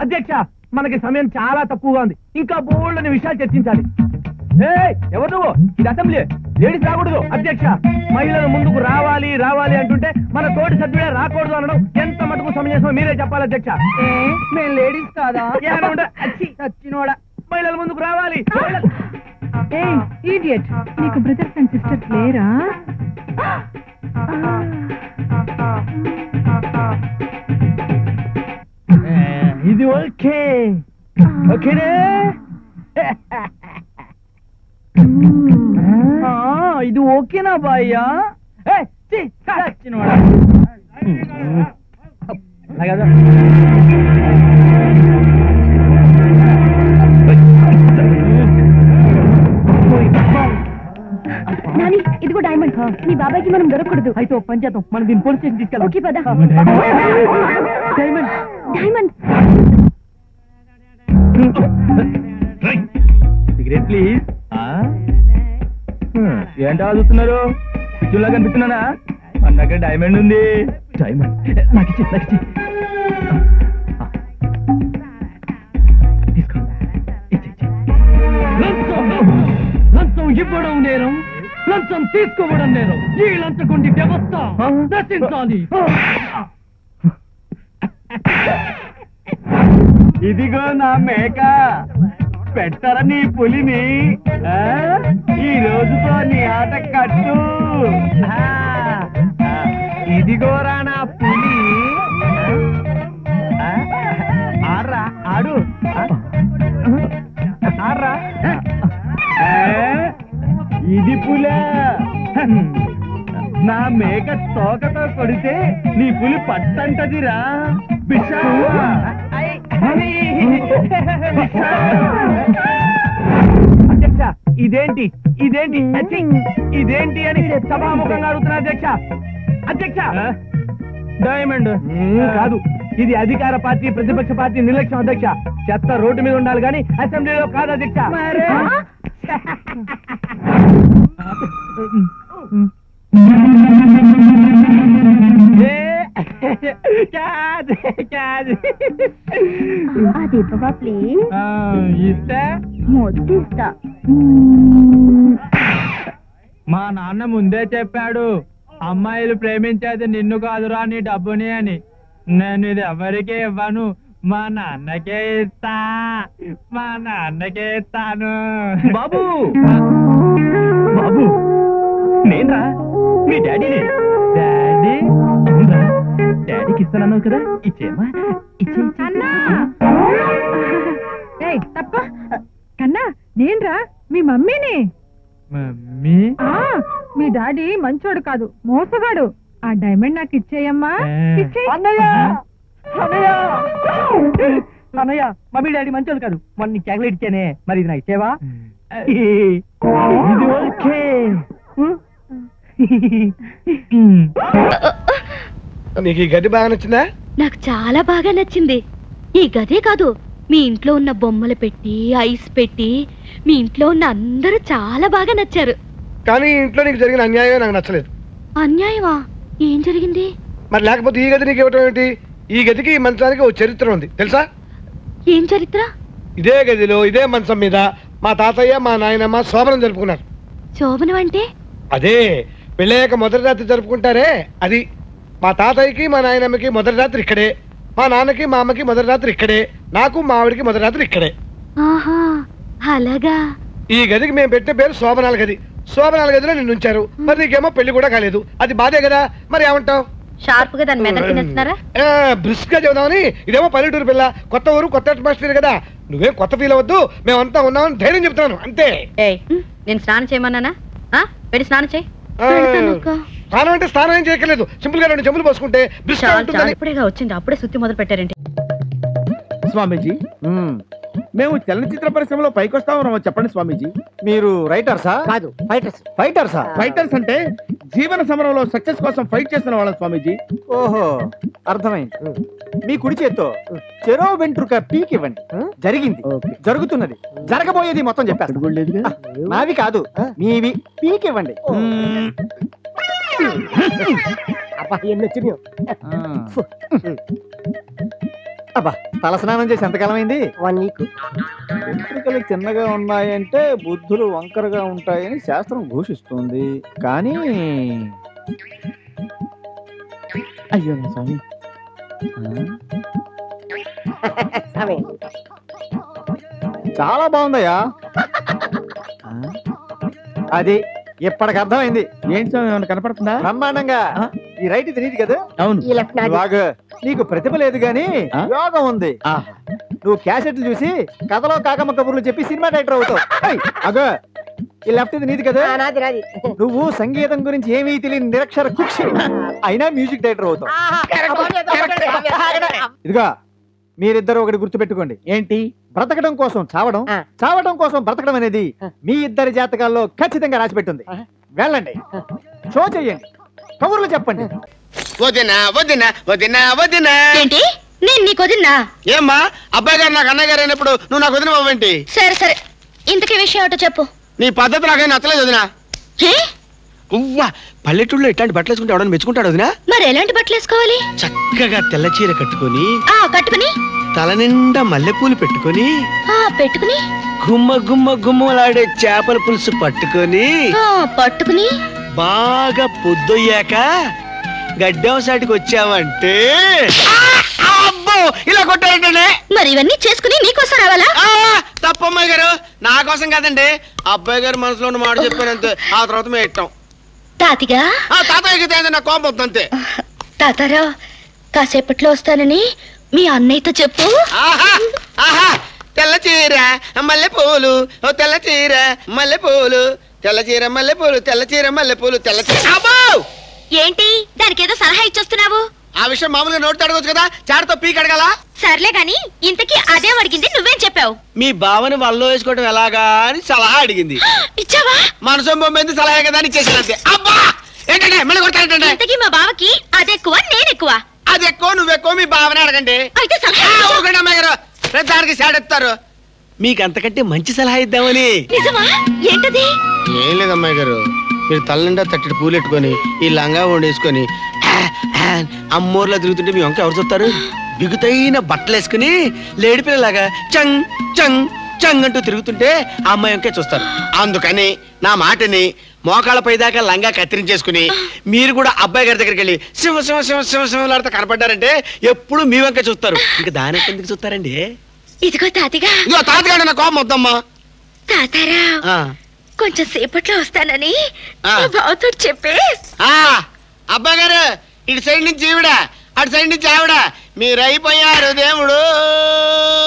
అధ్యక్ష మనకి సమయం చాలా తక్కువగా ఉంది ఇంకా బోల్డని విషయాలు చర్చించాలి ఏయ్, ఎవరు నువ్వు ఇది అసెంబ్లీ లేడీస్ రాకూడదు అధ్యక్ష మహిళలు ముందుకు రావాలి రావాలి అంటుంటే మన తోటి సభ్యుడే రాకూడదు అనడం ఎంత మటుకు సమంజసమో మీరే చెప్పాలి అధ్యక్ష మేము లేడీస్ కాదా ఏమైనా ఉంటే అచ్చి. చచ్చినోడా మహిళలు ముందుకు రావాలి ఈడియట్ నీకు బ్రదర్స్ అండ్ సిస్టర్స్ లేరా ఇది ఓకే ఓకేనే ఆ, ఇది ఓకేనా బాయ్యా ఏయ్, ఛీ, కా. చచ్చినోడా అలా కదా నాని ఇదిగో డైమండ్ మీ బాబాయ్కి మనం దొరకకూడదు అయితే ఒక పని చేద్దాం మనం దీన్ని పోలీస్ స్టేషన్ తీసుకెళ్దాం ఓకే పద డైమండ్ డైమండ్ సిగరెట్ ప్లీజ్ ఏంటో చూస్తున్నారు పిచ్చుల్లా కనిపిస్తున్నానా మన దగ్గర డైమండ్ ఉంది డైమండ్ నాకు ఇచ్చి నాకు ఇచ్చి తీసుకో ఇచ్చి ఇచ్చి లంచం ఇవ్వడం నేరం లంచం తీసుకోవడం నేరం ఈ లంచగొండి వ్యవస్థ నశించాలి ఇదిగో నా మేక పెట్టర నీ పులిని ఆ? ఈ రోజుతో నీ ఆట కట్టు ఆ, ఆ, ఇదిగోరా నా పులి ఆ, ఆడ్రా ఆడు ఆ, ఆడ్రా ఆ, ఇది పులే నా మేక తోకతో కొడితే నీ పులి పట్టంటదిరా బిషా అధ్యక్ష ఇదేంటి ఇదేంటి అచ్చి, ఇదేంటి అని సభాముఖంగా అడుగుతున్నా అధ్యక్ష అధ్యక్ష డైమండ్ కాదు ఇది అధికార పార్టీ ప్రతిపక్ష పార్టీ నిర్లక్ష్యం అధ్యక్ష చెత్త రోడ్డు మీద ఉండాలి కానీ అసెంబ్లీలో కాదు అధ్యక్ష ఏ, కాదు, కాదు. అది ఇవ్వవా ప్లీజ్ ఆ, ఇస్తే ముద్దిస్తా మా నాన్న ముందే చెప్పాడు అమ్మాయిలు ప్రేమించేది నిన్ను కాదురా నీ డబ్బుని అని నేను ఇది ఎవరికీ ఇవ్వను మా నాన్నకే ఇస్తా మా నాన్నకే ఇస్తాను బాబు బాబు నేనరా మీ డాడీని డాడీ అవునా డాడీకి ఇస్తానన్నావు కదా ఇచ్చేమా ఇచ్చే అన్నా ఏయ్ తప్ప కన్నా నేన్రా మీ మమ్మీని మమ్మీ ఆ మీ డాడీ మంచోడు కాదు మోసగాడు ఆ డైమండ్ నాకు ఇచ్చేయమ్మా ఇచ్చేయ్. అన్నయ్య అన్నయ్య అన్నయ్య మమ్మీ డాడీ మంచోళ్ళు కాదు మొన్న నీకు చాక్లెట్ ఇచ్చానే మరి ఇది నాకు ఇచ్చేవా ఇది ఓకే నీకు ఈ గది బాగా నచ్చిందా నాకు చాలా బాగా నచ్చింది ఈ గదే కాదు మీ ఇంట్లో ఉన్న బొమ్మలు పెట్టి ఐస్ పెట్టి మీ ఇంట్లో ఉన్న అందరూ చాలా బాగా నచ్చారు కానీ ఈ ఇంట్లో నీకు జరిగిన అన్యాయం నాకు నచ్చలేదు అన్యాయమా ఏం జరిగింది మరి లేకపోతే ఈ గది నీకు ఇవ్వటం ఏంటి ఈ గదికి ఈ మంచానికి ఓ చరిత్ర ఉంది తెలుసా ఏం చరిత్ర ఇదే గదిలో ఇదే మంచం మీద మా తాతయ్య మా నాయనమ్మ శోభనం జరుపుకున్నారు శోభనం అంటే అదే పెళ్ళయ్యాక మొదటి రాత్రి జరుపుకుంటారే అది మా తాతయ్యకి మా నాయనమ్మకి మొదటి రాత్రి ఇక్కడే మా నాన్నకి మా అమ్మకి మొదటి రాత్రి ఇక్కడే నాకు మా ఆవిడికి మొదటి రాత్రి ఇక్కడే ఆహా అలాగా ఈ గదికి మేము పెట్టిన పేరు శోభనాల గది శోభనాల గదిలో నిన్ను ఉంచారు మరి నీకేమో పెళ్లి కూడా కాలేదు అది బాధే కదా మరి ఏమంటావు షార్ప్ గా దాని మెదడు తినేస్తున్నారా బ్రిస్క్ గా చెబుదామని ఇదేమో పల్లెటూరు పిల్ల కొత్త ఊరు కొత్త అట్మాస్ఫియర్ కదా నువ్వేం కొత్త ఫీల్ అవ్వద్దు మేమంతా ఉన్నామని ధైర్యం చెప్తున్నాను అంతే ఏయ్ నేను స్నానం చేయమన్నానా ఆ? వెళ్ళి స్నానం చేయి ఆ, స్నానం అంటే స్నానం ఏం చేయక్కర్లేదు సింపుల్ గా రెండు చెంబులు పోసుకుంటే బ్రిస్క్ చాలు చాలు ఉంటుందని ఇప్పుడేగా వచ్చింది అప్పుడే సుత్తి మొదలు పెట్టారేంటి స్వామీజీ మేము చలనచిత్ర పరిశ్రమలో పైకొస్తామో చెప్పండి స్వామీజీ మీరు రైటర్సా కాదు ఫైటర్స్ ఫైటర్సా ఫైటర్స్ అంటే జీవన సమరంలో సక్సెస్ కోసం ఫైట్ చేస్తున్న వాళ్ళం స్వామీజీ ఓహో అర్థమైంది మీ కుడి చేత్తో చెరో వెంట్రుక పీక్ ఇవ్వండి జరిగింది జరుగుతున్నది జరగబోయేది మొత్తం చెప్పారు నావి కాదు మీవి పీక్ ఇవ్వండి అబ్బా తలస్నానం చేసి ఎంతకాలం అయింది వన్ వీక్ వెంట్రుకలు చిన్నగా ఉన్నాయంటే బుద్ధులు వంకరగా ఉంటాయని శాస్త్రం ఘోషిస్తుంది కానీ అయ్యో నా స్వామి అవే చాలా బాగుందయ్యా ఆ? అది ఇప్పటికి అర్థమైంది ఏంటి స్వామి ఏమైనా కనపడుతుందా బ్రహ్మాండంగా ఆ? ఈ రైట్ ఇది నీది కదా అవును ఈ లెఫ్ట్ నాది బాగా నీకు ప్రతిభ లేదు గాని ఆ? యోగం ఉంది ఆహా. నువ్వు క్యాసెట్లు చూసి కథలో కాకమ్మ కబుర్లు చెప్పి సినిమా డైరెక్టర్ అవుతావు ఏయ్, అగో ఈ లెఫ్ట్ ఇది నీది కదా ఆ, నాది నాది నువ్వు సంగీతం గురించి ఏమీ తెలియని నిరక్షర కుక్షి అయినా మ్యూజిక్ డైరెక్టర్ అవుతావు ఇదిగా మీరిద్దరు ఒకటి గుర్తుపెట్టుకోండి ఏంటి బ్రతకడం కోసం చావడం ఆ. చావడం కోసం బ్రతకడం అనేది ఆ. మీ ఇద్దరి జాతకాల్లో ఖచ్చితంగా రాసిపెట్టుంది ఆ. వెళ్ళండి షో చెయ్యండి కబుర్లు చెప్పండి వదినా వదినా వదినా వదినా ఏంటి నేను నీకు వదిన్నా ఏమ్మా అబ్బాయి గారు నాకు అన్నయ్య గారు అయినప్పుడు నువ్వు నాకు వదిన అవ్వేంటి సరే సరే ఇంతకీ విషయం ఏమిటో చెప్పు నీ పద్ధతి నాకేం నచ్చలేదు వదినా ఏ ఉవ్వా పల్లెటూళ్ళలో ఇట్లాంటి బట్టలు వేసుకుంటే ఎవడన్నా మెచ్చుకుంటాడు వదినా మరి ఎలాంటి బట్టలు వేసుకోవాలి చక్కగా తెల్ల చీర కట్టుకొని ఆ కట్టుకుని తల నిండా మల్లెపూలు పెట్టుకొని ఆ పెట్టుకుని గుమ్మ గుమ్మ గుమ్మలాడే చేపల పులుసు పట్టుకొని ఆ పట్టుకుని బాగా పొద్దొయ్యాక గడ్డం సాటికి వచ్చావంటే ఆ! అబ్బో ఇలా కొట్టారంటే మరి ఇవన్నీ చేసుకుని నీకోసం రావాలా తప్పమ్మాయి గారు నా కోసం కాదండి అబ్బాయి గారు మనసులో ఉన్న మాట చెప్పానంతే ఆ తర్వాత మేము ఇట్టాం తాతిగా ఆ తాతయ్యకి తేంది నా కోపం వద్దు అంతే తాతారా కాసేపట్లో వస్తానని మీ అన్నయ్యతో చెప్పు ఆహా ఆహా తెల్ల చీర మల్లె పూలు ఓ తెల్ల చీర మల్లె పూలు తెల్ల చీర మల్లె పూలు తెల్ల చీర మల్లె పూలు తెల్ల చీర అబ్బో ఏంటి దానికి ఏదో సలహా ఇచ్చొస్తున్నావు ఆ విషయం మామూలుగా నోటి అడగచ్చు కదా చాటతో పీక్ అడగాల సర్లే గాని ఇంతకీ అదే అడిగింది నువ్వేం చెప్పావు మీ బావని వల్లో వేసుకోవడం ఎలాగా అని సలహా అడిగింది ఇచ్చావా మనసు బొమ్మింది సలహా కదా అని చేసిన అంతే అబ్బా ఏంటంటే మళ్ళీ కొడతానంటే ఇంతకీ మా బావకి అదెక్కువ నేనెక్కువ అది ఎక్కువ నువ్వు ఎక్కువ మీ బావని అడగండి అయితే సలహా ఆ, ఇచ్చు. ఊరుకోండి అమ్మాయి గారు ప్రతి దానికి సాడెత్తారు మీకు అంతకంటే మంచి సలహా ఇద్దామని నిజమా ఏంటది ఏం లేదు అమ్మాయి గారు మీరు తల నిండా తట్టడి పూలు పెట్టుకొని ఈ లంగా వండేసుకొని ఆ, ఆ, అమ్మోర్లా తిరుగుతుంటే మీ వంక ఎవరు చూస్తారు బిగుతైన బట్టలు వేసుకుని లేడిపిల్లలాగా చంగ్ చంగ్ చంగ్ అంటూ తిరుగుతుంటే ఆ అమ్మాయి వంకే చూస్తారు అందుకని నా మాటని మోకాళ్ళపై దాకా లంగా కత్తిరించేసుకుని మీరు కూడా అబ్బాయి గారి దగ్గరికి వెళ్ళి సింహ సింహ సింహ సింహ సింహలాడితే కనపడ్డారంటే ఎప్పుడు మీ వంక చూస్తారు ఇక దాని ఎందుకు చూస్తారండి ఇదిగో తాతిగా ఇదిగో తాతగాడు నా కోపం వద్దమ్మా తాతారా ఆ. కొంచెం సేపట్లో వస్తానని ఆ. మా బావతో చెప్పే ఆ అబ్బాయి గారు ఇటు సైడ్ నుంచి ఈవిడ అటు సైడ్ నుంచి ఆవిడ మీరు అయిపోయారు దేవుడు